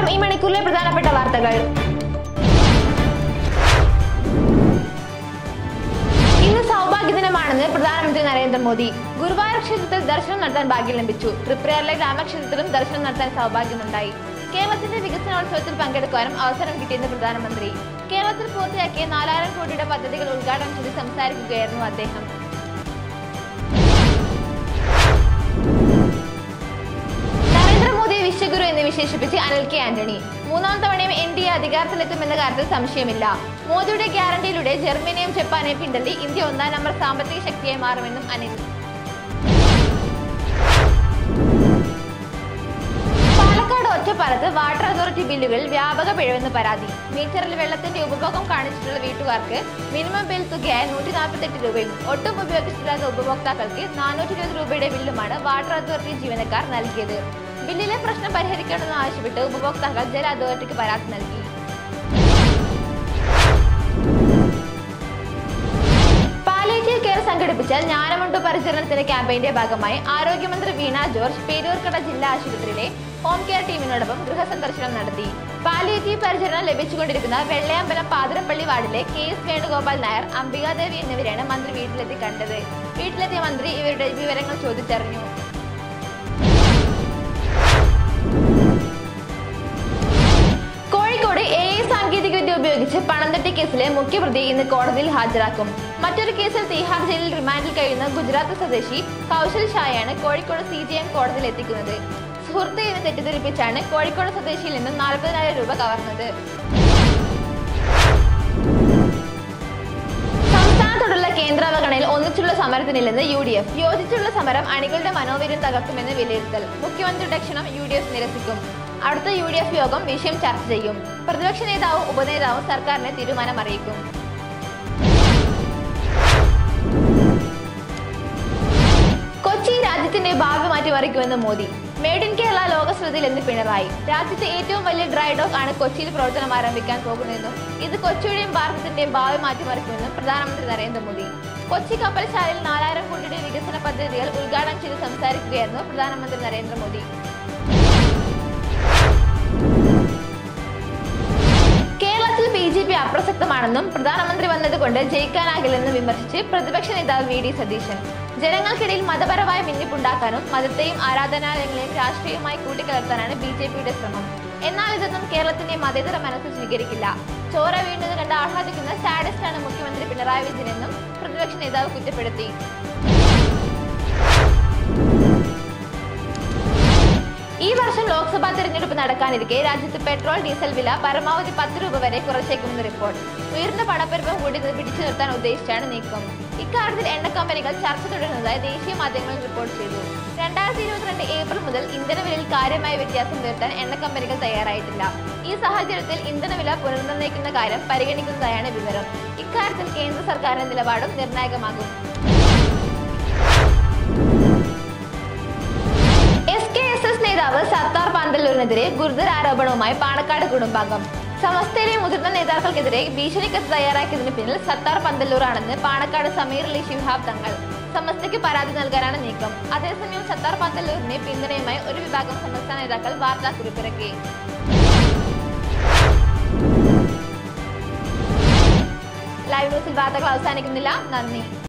ഈ മണിക്കൂറിലെ പ്രധാനപ്പെട്ട വാർത്തകൾ ഇന്ന് സൗഭാഗ്യ ദിനമാണെന്ന് പ്രധാനമന്ത്രി നരേന്ദ്രമോദി ഗുരുവായൂർ ക്ഷേത്രത്തിൽ ദർശനം നടത്താൻ ഭാഗ്യം ലഭിച്ചു തൃപ്രയാറിലെ രാമക്ഷേത്രത്തിലും ദർശനം നടത്താൻ സൗഭാഗ്യമുണ്ടായി കേരളത്തിന്റെ വികസനോത്സവത്തിൽ പങ്കെടുക്കാനും അവസരം കിട്ടിയെന്ന് പ്രധാനമന്ത്രി കേരളത്തിൽ പൂർത്തിയാക്കിയ നാലായിരം കോടിയുടെ പദ്ധതികൾ ഉദ്ഘാടനം ചെയ്ത് സംസാരിക്കുകയായിരുന്നു അദ്ദേഹം നരേന്ദ്രമോദിയെ വിശ്വഗുരു എന്ന് വിശേഷിപ്പിച്ച് അനിൽ കെ ആന്റണി മൂന്നാം തവണയും എൻ ഡി എ അധികാരത്തിലെത്തുമെന്ന കാര്യത്തിൽ സംശയമില്ല മോദിയുടെ ഗ്യാരണ്ടിയിലൂടെ ജർമ്മനിയും ജപ്പാനെയും പിന്തള്ളി ഇന്ത്യ ഒന്നാം നമ്പർ സാമ്പത്തിക ശക്തിയായി മാറുമെന്നും അനിൽ പാലക്കാട് ഒറ്റപ്പാലത്ത് വാട്ടർ അതോറിറ്റി ബില്ലുകളിൽ വ്യാപക പിഴവെന്ന് പരാതി മീറ്ററിൽ വെള്ളത്തിന്റെ ഉപഭോഗം കാണിച്ചിട്ടുള്ള വീട്ടുകാർക്ക് മിനിമം ബിൽ തുകയായ നൂറ്റി നാൽപ്പത്തെട്ട് രൂപയും ഒട്ടും ഉപയോഗിച്ചിട്ടില്ലാത്ത ഉപഭോക്താക്കൾക്ക് നാനൂറ്റി ഇരുപത് രൂപയുടെ ബില്ലുമാണ് വാട്ടർ അതോറിറ്റി ജീവനക്കാർ നൽകിയത് ബില്ലിലെ പ്രശ്നം പരിഹരിക്കണമെന്ന് ആവശ്യപ്പെട്ട് ഉപഭോക്താക്കൾ ജല അതോറിറ്റിക്ക് പരാതി നൽകി പാലിയേറ്റീവ് കെയർ സംഘടിപ്പിച്ച ജ്ഞാനമുണ്ട് പരിചരണത്തിന്റെ ക്യാമ്പയിന്റെ ഭാഗമായി ആരോഗ്യമന്ത്രി വീണ ജോർജ് പേരൂർക്കട ജില്ലാ ആശുപത്രിയിലെ ഹോം കെയർ ടീമിനോടൊപ്പം ഗൃഹസന്ദർശനം നടത്തി പാലിയേറ്റീവ് പരിചരണം ലഭിച്ചുകൊണ്ടിരിക്കുന്ന വെള്ളയമ്പലം പാതിരപ്പള്ളി വാർഡിലെ കെ എസ് വേണുഗോപാൽ നായർ അംബികാദേവി എന്നിവരെയാണ് മന്ത്രി വീട്ടിലെത്തി കണ്ടത് വീട്ടിലെത്തിയ മന്ത്രി ഇവരുടെ വിവരങ്ങൾ ചോദിച്ചറിഞ്ഞു കോഴിക്കോട് എ ഐ സാങ്കേതികവിദ്യ ഉപയോഗിച്ച് പണം തട്ടിയ കേസിലെ മുഖ്യപ്രതി ഇന്ന് കോടതിയിൽ ഹാജരാക്കും മറ്റൊരു കേസിൽ തീഹാർ ജയിലിൽ റിമാൻഡിൽ കഴിയുന്ന ഗുജറാത്ത് സ്വദേശി കൗശൽ ഷായാണ് കോഴിക്കോട് സി ജി എം കോടതിയിൽ എത്തിക്കുന്നത് സുഹൃത്ത് എന്ന് തെറ്റിദ്ധരിപ്പിച്ചാണ് കോഴിക്കോട് സ്വദേശിയിൽ നിന്നും നാൽപ്പതിനായിരം രൂപ കവർന്നത് സംസ്ഥാനത്തോടുള്ള കേന്ദ്രാവഗണനയിൽ ഒന്നിച്ചുള്ള സമരത്തിനില്ലെന്ന് യു ഡി എഫ് യോജിച്ചുള്ള സമരം അണികളുടെ മനോവീര്യം തകർക്കുമെന്ന് വിലയിരുത്തൽ മുഖ്യമന്ത്രിയുടെ ക്ഷണം യു ഡി എഫ് നിരസിക്കും അടുത്ത യു ഡി എഫ് യോഗം വിഷയം ചർച്ച ചെയ്യും പ്രതിപക്ഷ നേതാവും ഉപനേതാവും സർക്കാരിനെ തീരുമാനം അറിയിക്കും കൊച്ചി രാജ്യത്തിന്റെ ഭാവി മാറ്റിമറിക്കുമെന്ന് മോദി മേഡ് ഇൻ കേരള ലോകശ്രദ്ധയിൽ എന്ന് പിണറായി രാജ്യത്തെ ഏറ്റവും വലിയ ഡ്രൈ ഡോക്ക് ആണ് കൊച്ചിയിൽ പ്രവർത്തനം ആരംഭിക്കാൻ പോകുന്നതെന്നും ഇത് കൊച്ചിയുടെയും ഭാരതത്തിന്റെയും ഭാവി മാറ്റിമറിക്കുമെന്നും പ്രധാനമന്ത്രി നരേന്ദ്രമോദി കൊച്ചി കപ്പൽശാലയിൽ നാലായിരം കോടിയുടെ വികസന പദ്ധതികൾ ഉദ്ഘാടനം ചെയ്ത് സംസാരിക്കുകയായിരുന്നു പ്രധാനമന്ത്രി നരേന്ദ്രമോദി കേരളത്തിൽ ബി ജെ പി അപ്രസക്തമാണെന്നും പ്രധാനമന്ത്രി വന്നതുകൊണ്ട് ജയിക്കാനാകില്ലെന്നും വിമർശിച്ച് പ്രതിപക്ഷ നേതാവ് വി ഡി സതീശൻ ജനങ്ങൾക്കിടയിൽ മതപരമായ ഭിന്നിപ്പുണ്ടാക്കാനും മതത്തെയും ആരാധനാലയങ്ങളെയും രാഷ്ട്രീയമായി കൂട്ടിക്കലർത്താനാണ് ബി ജെ പിയുടെ ശ്രമം എന്നാൽ ഇതൊന്നും കേരളത്തിന്റെ മതേതര മനസ്സ് സ്വീകരിക്കില്ല ചോര വീണ്ടുന്നത് കണ്ട് ആഹ്ലാദിക്കുന്ന സാഡിസ്റ്റാണ് മുഖ്യമന്ത്രി പിണറായി വിജയനെന്നും പ്രതിപക്ഷ നേതാവ് കുറ്റപ്പെടുത്തി ഈ വർഷം ലോക്സഭാ തെരഞ്ഞെടുപ്പ് നടക്കാനിരിക്കെ രാജ്യത്ത് പെട്രോൾ ഡീസൽ വില പരമാവധി പത്ത് രൂപ വരെ കുറച്ചേക്കുമെന്ന് റിപ്പോർട്ട് ഉയർന്ന പണപ്പെരുപ്പം കൂടി ഇത് പിടിച്ചു നിർത്താൻ ഉദ്ദേശിച്ചാണ് നീക്കം ഇക്കാര്യത്തിൽ എണ്ണ കമ്പനികൾ ചർച്ച തുടരുന്നതായി ദേശീയ മാധ്യമങ്ങൾ റിപ്പോർട്ട് ചെയ്തു രണ്ടായിരത്തി ഇരുപത്തിരണ്ട് ഏപ്രിൽ മുതൽ ഇന്ധനവിലയിൽ കാര്യമായ വ്യത്യാസം വരുത്താൻ എണ്ണ കമ്പനികൾ തയ്യാറായിട്ടില്ല ഈ സാഹചര്യത്തിൽ ഇന്ധനവില പുനർനിർണ്ണയിക്കുന്ന കാര്യം പരിഗണിക്കുന്നതായാണ് വിവരം ഇക്കാര്യത്തിൽ കേന്ദ്ര സർക്കാരിന്റെ നിലപാടും നിർണായകമാകും എസ് കെ എസ് എസ് നേതാവ് സത്താർ പന്തല്ലൂരിനെതിരെ ഗുരുതര ആരോപണവുമായി പാണക്കാട് കുടുംബാംഗം സമസ്തയിലെ മുതിർന്ന നേതാക്കൾക്കെതിരെ ഭീഷണിക്കത്ത് തയ്യാറാക്കിയതിന് പിന്നിൽ സത്താർ പന്തല്ലൂരാണെന്ന് പാണക്കാട് സമീർ അലി ശിഹാബ് തങ്ങൾ സമസ്തയ്ക്ക് പരാതി നൽകാനാണ് നീക്കം അതേസമയം സത്താർ പന്തല്ലൂരിനെ പിന്തുണയുമായി ഒരു വിഭാഗം സമസ്ത നേതാക്കൾ വാർത്താക്കുറിപ്പിറക്കി ലൈവ് ന്യൂസിൽ വാർത്തകൾ അവസാനിക്കുന്നില്ല നന്ദി